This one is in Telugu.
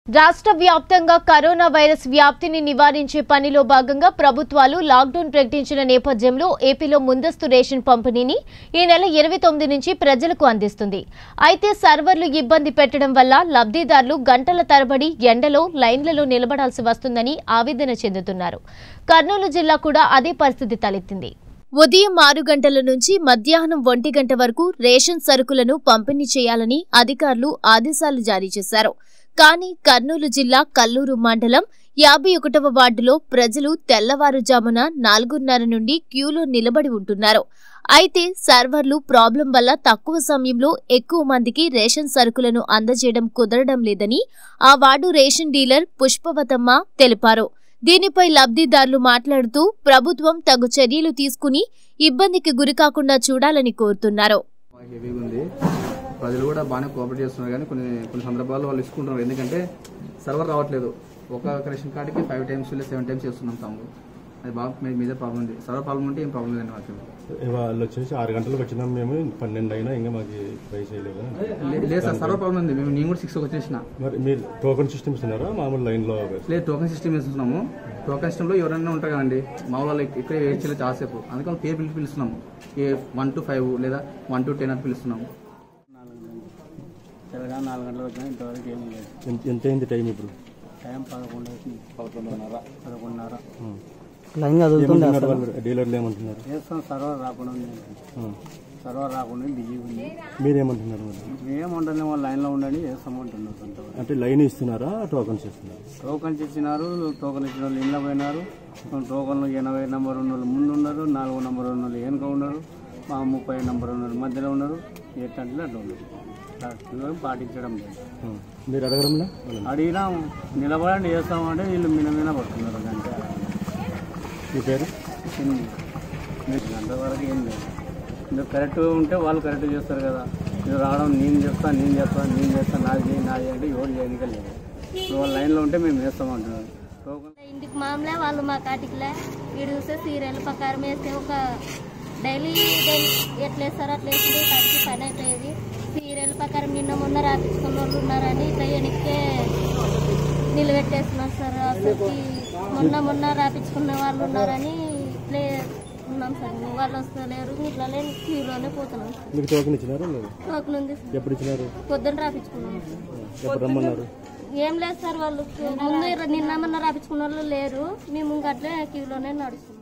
రాష్ట్ర వ్యాప్తంగా కరోనా వైరస్ వ్యాప్తిని నివారించే పనిలో భాగంగా ప్రభుత్వాలు లాక్డౌన్ ప్రకటించిన నేపథ్యంలో ఏపీలో ముందస్తు రేషన్ పంపిణీని ఈ నెల ఇరవై తొమ్మిది నుంచి ప్రజలకు అందిస్తుంది అయితే సర్వర్లు ఇబ్బంది పెట్టడం వల్ల లబ్ధిదారులు గంటల తరబడి ఎండలో లైన్లలో నిలబడాల్సి వస్తుందని ఆవేదన చెందుతున్నారు కర్నూలు జిల్లా కూడా అదే పరిస్థితి తలెత్తింది ఉదయం ఆరు గంటల నుంచి మధ్యాహ్నం ఒంటి గంట వరకు రేషన్ సరుకులను పంపిణీ చేయాలని అధికారులు ఆదేశాలు జారీ చేశారు కానీ కర్నూలు జిల్లా కల్లూరు మండలం యాభై ఒకటవ వార్డులో ప్రజలు తెల్లవారుజామున నాలుగున్నర నుండి క్యూలో నిలబడి ఉంటున్నారు అయితే సర్వర్లు ప్రాబ్లం వల్ల తక్కువ సమయంలో ఎక్కువ మందికి రేషన్ సరుకులను అందజేయడం కుదరడం లేదని ఆ వార్డు రేషన్ డీలర్ పుష్పవతమ్మ తెలిపారు దీనిపై లబ్ధిదారులు మాట్లాడుతూ ప్రభుత్వం తగు చర్యలు తీసుకుని ఇబ్బందికి గురికాకుండా చూడాలని కోరుతున్నారు బాగా హెవీగా ఉంది ప్రజలు కూడా బాగానే కోఆపరేట్ చేస్తున్నారు కానీ కొన్ని కొన్ని సందర్భాల్లో వాళ్ళు ఇసుకుంటున్నారు ఎందుకంటే సర్వర్ రావట్లేదు ఒక రేషన్ కార్డుకి ఫైవ్ టైమ్స్ లేదా సెవెన్ టైమ్స్ చేస్తున్నాం తాము అది బాగా మేజర్ ప్రాబ్లం ఉంది సర్వర్ ప్రాబ్లం ఉంటే ఏం ప్రాబ్లం లేదండి మాకు వాళ్ళు వచ్చేసి ఆరు గంటలకు వచ్చినాం మేము పన్నెండు అయినా ఇంకా మాకు పై చేయలేదు లే- లేదు సార్ సర్వర్ ప్రాబ్లం ఉంది మేము నేను కూడా సిక్స్ వచ్చేసిన మరి మీరు టోకెన్ సిస్టమ్ ఇస్తున్నారా మామూలు లైన్లో లేదు టోకెన్ సిస్టమ్ ఇస్తున్నాము టోకెన్ సిస్టంలో ఎవరైనా ఉంటారు కదండి మా వాళ్ళు ఇక్కడ వెయిట్ చేయలేదు చాలాసేపు అందుకని పేరు పిలిచి పిలుస్తున్నాము ఏ వన్ టు ఫైవ్ లేదా వన్ టు టెన్ అని పిలుస్తున్నాము తెలంగాణ నాలుగు గంటలకు వచ్చినా ఇంతవరకు ఏమీ లేదు ఎంత ఎంత అయింది టైం ఇప్పుడు టైం పదకొండు అవుతుంది పదకొండున్నర పదకొండున్నర ఏమంటున్నారు వాళ్ళు డీలర్లు ఏమంటున్నారు చేస్తాం సర్వర్ రాకుండా ఉంది ఆ. సర్వర్ రాకుండా బిజీ ఉంది మీరేమంటున్నారు మరి మేము ఉండలేము వాళ్ళు లైన్లో ఉండండి చేస్తామంటున్నారు కొంతవరకు అంటే లైన్ ఇస్తున్నారా టోకన్స్ ఇస్తున్నారా టోకన్స్ ఇచ్చినారు టోకన్ ఇచ్చిన వాళ్ళు ఇంట్లో పోయినారు టోకన్లు ఎనభై నెంబర్ ఉన్న వాళ్ళు ముందు ఉన్నారు నాలుగు నెంబర్ ఉన్న వాళ్ళు వెనుక ఉన్నారు మా ముప్పై నెంబర్ ఉన్నారు మధ్యలో ఉన్నారు ఎట్టంటే అట్లా ఉన్నారు అట్లా పాటించడం లేదు ఆ. మీరు అడగడంలా వాళ్ళని? అడిగినా నిలబడండి చేస్తామంటే వీళ్ళు మిన మిన పడుతున్నారు అంటే మీ పేరు అంతవరకు ఏం లేదు ఇంకా కరెక్ట్గా ఉంటే వాళ్ళు కరెక్ట్ చేస్తారు కదా ఇది రావడం నేను చేస్తాను నేను చేస్తాను నేను చేస్తాను నాది చేయి నాది అంటే ఎవరు చేయడానికి లేదు ఇప్పుడు వాళ్ళ లైన్లో ఉంటే మేము వేస్తామంటున్నాం టోకన్ ఇంటికి మామూలే వాళ్ళు మా కాటికిలే వీడు చూస్తే సీరియల్ ప్రకారం వేస్తే ఒక డైలీ డైలీ ఎట్లా వేస్తారో అట్లా వేసి కడికి పని అయిపోయేది సీరియల్ ప్రకారం నిన్న మొన్న రాపించుకున్న వాళ్ళు ఉన్నారని ఇట్లా వెనక్కే నిలబెట్టేస్తున్నారు సార్ అసలుకి మొన్న మొన్న రాపించుకున్న వాళ్ళు ఉన్నారని ఇట్లే ఉన్నాం సార్ వాళ్ళు వస్తలేరు ఇట్లానే క్యూలోనే పోతున్నాం సార్ మీకు టోకెన్ ఇచ్చినారా లేదు టోకెన్ ఉంది సార్ ఎప్పుడు ఇచ్చినారు పొద్దున్న రాపించుకున్నాం సార్ ఎప్పుడు రమ్మన్నారు ఏం లేదు సార్ వాళ్ళు ముందు నిన్న మొన్న రాపించుకున్న వాళ్ళు లేరు మేము ఇంకా అట్లే క్యూలోనే నడుస్తున్నాం